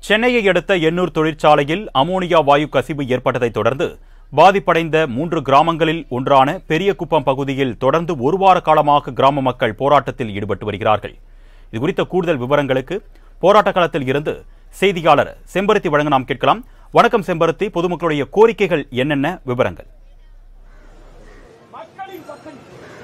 சென்னையை அடுத்த எண்ணூர் தொழிற்சாலையில் அமோனியா வாயு கசிவு ஏற்பட்டதைத் தொடர்ந்து பாதிப்படைந்த மூன்று கிராமங்களில் ஒன்றான பெரியகுப்பம் பகுதியில் தொடர்ந்து ஒரு வார காலமாக கிராம மக்கள் போராட்டத்தில் ஈடுபட்டு வருகிறார்கள் இது குறித்த கூடுதல் விவரங்களுக்கு போராட்ட களத்தில் இருந்து செய்தியாளர் செம்பருத்தி வழங்க நாம் கேட்கலாம் வணக்கம் செம்பருத்தி பொதுமக்களுடைய கோரிக்கைகள் என்னென்ன விவரங்கள் மக்களின் பக்கம்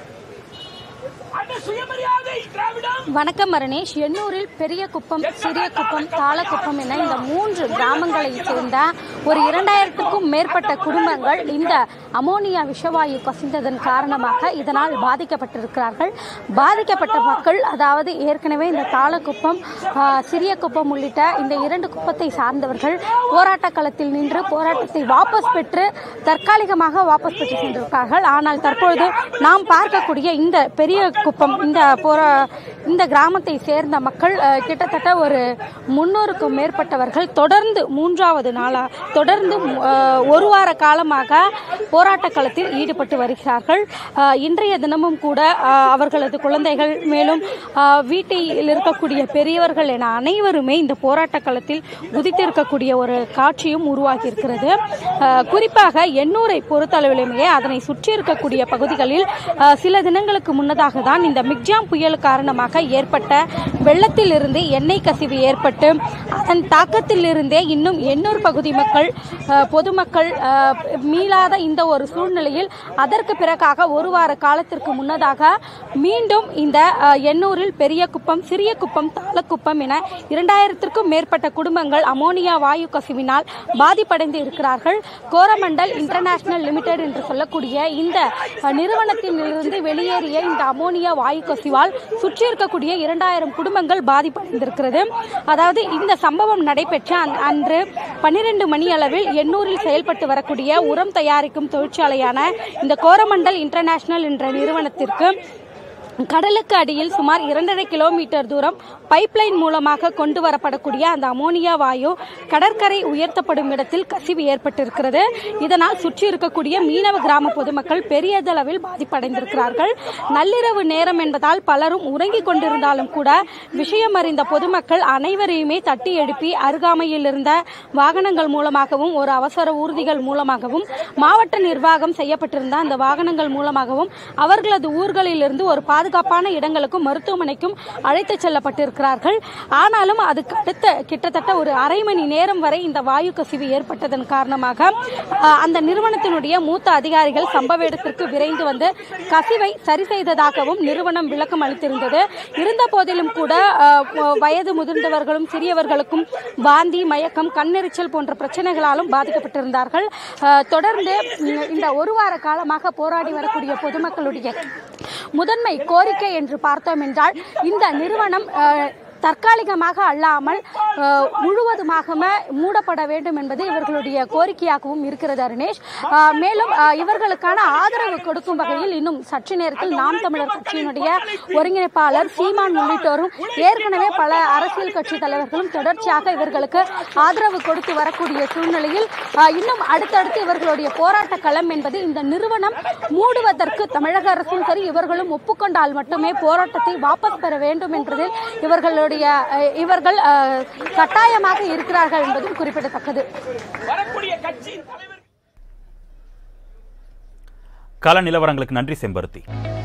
அந்த சுயமரியாதை திராவிடம் வணக்கம் மரணேஷ் எண்ணூரில் பெரிய குப்பம் சிறிய குப்பம் தாளக்குப்பம் என இந்த மூன்று கிராமங்களை சேர்ந்த ஒரு இரண்டாயிரத்துக்கும் மேற்பட்ட குடும்பங்கள் இந்த அமோனியா விஷவாயு கசிந்ததன் காரணமாக இதனால் பாதிக்கப்பட்டிருக்கிறார்கள் பாதிக்கப்பட்ட மக்கள் அதாவது ஏற்கனவே இந்த தாளக்குப்பம் ஆ, சிறிய குப்பம் உள்ளிட்ட இந்த இரண்டு குப்பத்தை சார்ந்தவர்கள் போராட்ட களத்தில் நின்று போராட்டத்தை வாபஸ் பெற்று தற்காலிகமாக வாபஸ் பெற்று சென்றிருக்கிறார்கள் ஆனால் தற்பொழுது நாம் பார்க்கக்கூடிய இந்த பெரிய குப்பம் இந்த போரா இந்த கிராமத்தை சேர்ந்த மக்கள் அஹ், கிட்டத்தட்ட ஒரு முன்னூறுக்கும் மேற்பட்டவர்கள் தொடர்ந்து மூன்றாவது நாளா தொடர்ந்து அஹ், ஒரு வார காலமாக போராட்ட களத்தில் ஈடுபட்டு வருகிறார்கள் அஹ், இன்றைய தினமும் கூட அஹ், அவர்களது குழந்தைகள் மேலும் அஹ், வீட்டில் இருக்கக்கூடிய பெரியவர்கள் என அனைவருமே இந்த போராட்ட களத்தில் குதித்திருக்கக்கூடிய ஒரு காட்சியும் உருவாகி இருக்கிறது அஹ், குறிப்பாக எண்ணூரை பொறுத்தளவிலுமே அதனை சுற்றி இருக்கக்கூடிய பகுதிகளில் அஹ், சில தினங்களுக்கு முன்னதாக தான் இந்த மிக்ஜாம் புயல் காரணமாக ஏற்பட்ட வெள்ளத்திலிருந்து எண்ணெய் கசிவு ஏற்பட்டு அதன் தாக்கத்திலிருந்தே இன்னும் எண்ணூர் பகுதி மக்கள் அஹ், பொதுமக்கள் அஹ், மீளாத இந்த ஒரு சூழ்நிலையில் அதற்கு பிறகாக ஒரு வார காலத்திற்கு முன்னதாக மீண்டும் இந்த அஹ், எண்ணூரில் பெரிய குப்பம் சிறிய குப்பம் தாளக்குப்பம் என இரண்டாயிரத்திற்கும் மேற்பட்ட குடும்பங்கள் அமோனியா வாயு கசிவினால் பாதிப்படைந்து இருக்கிறார்கள் கோரமண்டல் இன்டர்நேஷனல் லிமிடெட் என்று சொல்லக்கூடிய இந்த அஹ், நிறுவனத்திலிருந்து வெளியேறிய இந்த அமோனியா வாயு கசிவால் சுற்றி இருக்கக்கூடிய இரண்டாயிரம் குடும்பங்கள் பாதிப்படைந்திருக்கிறது அதாவது இந்த சம்பவம் நடைபெற்ற அன்- அன்று பன்னிரண்டு மணி அளவில் எண்ணூரில் செயல்பட்டு வரக்கூடிய உரம் தயாரிக்கும் தொழிற்சாலையான இந்த கோரமண்டல் இன்டர்நேஷனல் என்ற நிறுவனத்திற்கு கடலுக்கு அடியில் சுமார் இரண்டரை கிலோமீட்டர் தூரம் பைப்லைன் மூலமாக கொண்டு வரப்படக்கூடிய அந்த அமோனியா வாயு கடற்கரை உயர்த்தப்படும் இடத்தில் கசிவு ஏற்பட்டிருக்கிறது இதனால் சுற்றி இருக்கக்கூடிய மீனவ கிராம பொதுமக்கள் பெரியதளவில் பாதிப்படைந்திருக்கிறார்கள் நள்ளிரவு நேரம் என்பதால் பலரும் உறங்கிக் கொண்டிருந்தாலும் கூட விஷயம் அறிந்த பொதுமக்கள் அனைவரையுமே தட்டி எழுப்பி அருகாமையில் இருந்த வாகனங்கள் மூலமாகவும் ஒரு அவசர ஊர்திகள் மூலமாகவும் மாவட்ட நிர்வாகம் செய்யப்பட்டிருந்த அந்த வாகனங்கள் மூலமாகவும் அவர்களது ஊர்களிலிருந்து ஒரு பாதுகாப்பான இடங்களுக்கும் மருத்துவமனைக்கும் அழைத்து செல்லப்பட்டிருக்கிறார்கள் ஆனாலும் அதுக்கு அடுத்த கிட்டத்தட்ட ஒரு அரை மணி நேரம் வரை இந்த வாயு கசிவு ஏற்பட்டதன் காரணமாக அஹ், அந்த நிறுவனத்தினுடைய மூத்த அதிகாரிகள் சம்பவ இடத்திற்கு விரைந்து வந்து கசிவை சரி செய்ததாகவும் நிறுவனம் விளக்கம் அளித்திருந்தது இருந்த போதிலும் கூட அஹ், வயது முதிர்ந்தவர்களும் சிறியவர்களுக்கும் வாந்தி மயக்கம் கண்ணெரிச்சல் போன்ற பிரச்சனைகளாலும் பாதிக்கப்பட்டிருந்தார்கள் அஹ், தொடர்ந்து உம், இந்த ஒரு வார காலமாக போராடி வரக்கூடிய பொதுமக்களுடைய முதன்மை கோரிக்கை என்று பார்த்தோம் என்றால் இந்த நிறுவனம் அஹ், தற்காலிகமாக அல்லாமல் அஹ், முழுவதுமாக மூடப்பட வேண்டும் என்பது இவர்களுடைய கோரிக்கையாகவும் இருக்கிறது அருணேஷ் அஹ், மேலும் அஹ், இவர்களுக்கான ஆதரவு கொடுக்கும் வகையில் இன்னும் சற்று நேரத்தில் நாம் தமிழர் கட்சியினுடைய ஒருங்கிணைப்பாளர் சீமான் உள்ளிட்டோரும் ஏற்கனவே பல அரசியல் கட்சி தலைவர்களும் தொடர்ச்சியாக இவர்களுக்கு ஆதரவு கொடுத்து வரக்கூடிய சூழ்நிலையில் அஹ், இன்னும் அடுத்தடுத்து இவர்களுடைய போராட்ட களம் என்பது இந்த நிறுவனம் மூடுவதற்கு தமிழக அரசும் சரி இவர்களும் ஒப்புக்கொண்டால் மட்டுமே போராட்டத்தை வாபஸ் பெற வேண்டும் என்பதில் இவர்களுடைய அஹ், இவர்கள் அஹ், கட்டாயமாக இருக்கிறார்கள் என்பதும் குறிப்பிடத்தக்கது வரக்கூடிய கட்சியின் தலைவர் கள நிலவரங்களுக்கு நன்றி செம்பருத்தி